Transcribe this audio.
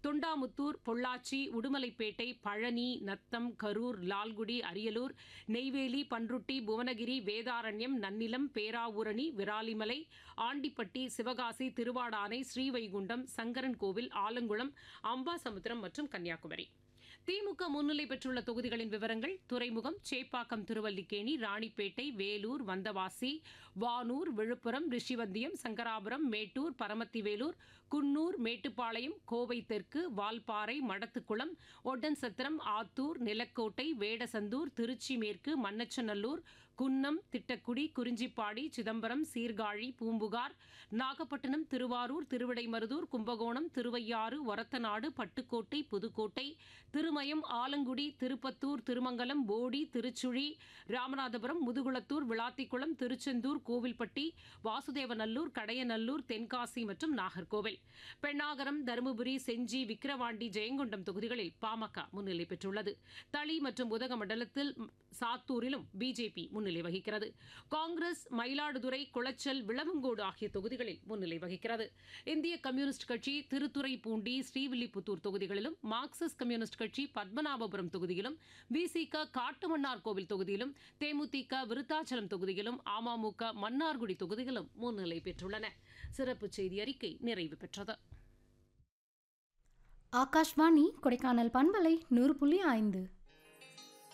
தொண்டாமுத்தூர் பொள்ளாச்சி உடுமலைப்பேட்டை பழனி நத்தம் கரூர் லால்குடி அரியலூர் நெய்வேலி பன்ருட்டி புவனகிரி வேதாரண்யம் நன்னிலம் பேராவூரணி விராலிமலை ஆண்டிப்பட்டி சிவகாசி திருவாடானை ஸ்ரீவைகுண்டம் சங்கரன் கோவில் ஆலங்குளம் அம்பாசமுத்திரம் மற்றும் கன்னியாகுமரி திமுக முன்னிலை பெற்றுள்ள தொகுதிகளின் விவரங்கள் துறைமுகம் சேப்பாக்கம் திருவல்லிக்கேணி ராணிப்பேட்டை வேலூர் வந்தவாசி வானூர் விழுப்புரம் ரிஷிவந்தியம் சங்கராபுரம் மேட்டூர் பரமத்திவேலூர் குன்னூர் மேட்டுப்பாளையம் கோவை தெற்கு வால்பாறை மடத்துக்குளம் ஒட்டன்சத்திரம் ஆத்தூர் நிலக்கோட்டை வேடசந்தூர் திருச்சி மேற்கு மண்ணச்சநல்லூர் குன்னம் திட்டக்குடி குறிஞ்சிப்பாடி சிதம்பரம் சீர்காழி பூம்புகார் நாகப்பட்டினம் திருவாரூர் திருவிடைமருதூர் கும்பகோணம் திருவையாறு ஒரத்தநாடு பட்டுக்கோட்டை புதுக்கோட்டை திருமயம் ஆலங்குடி திருப்பத்தூர் திருமங்கலம் போடி திருச்சுழி ராமநாதபுரம் முதுகுளத்தூர் விளாத்திக்குளம் திருச்செந்தூர் கோவில்பட்டி வாசுதேவநல்லூர் கடையநல்லூர் தென்காசி மற்றும் நாகர்கோவில் பெண்ணாகரம் தருமபுரி செஞ்சி விக்கிரவாண்டி ஜெயங்கொண்டம் தொகுதிகளில் பாமக முன்னிலை பெற்றுள்ளது தளி மற்றும் உதகமண்டலத்தில் சாத்தூரிலும் பிஜேபி முன்னிலை வகிக்கிறது காங்கிரஸ் மயிலாடுதுறை குளச்சல் விளவங்கோடு ஆகிய தொகுதிகளில் முன்னிலை வகிக்கிறது இந்திய கம்யூனிஸ்ட் கட்சி திருத்துறைப்பூண்டி ஸ்ரீவில்லிபுத்தூர் தொகுதிகளிலும் மார்க்சிஸ்ட் கம்யூனிஸ்ட் கட்சி பத்மநாபபுரம் தொகுதியிலும் விசிக காட்டுமன்னார் கோவில் தொகுதியிலும் தேமுதிக விருத்தாச்சலம் தொகுதியிலும் அமமுக மன்னார்குடி தொகுதியிலும் முன்னிலை பெற்றுள்ளன சிறப்பு செய்தி அறிக்கை நிறைவு பெற்றது ஆகாஷ்வாணி கொடைக்கானல் பண்பலை நூறு புள்ளி ஐந்து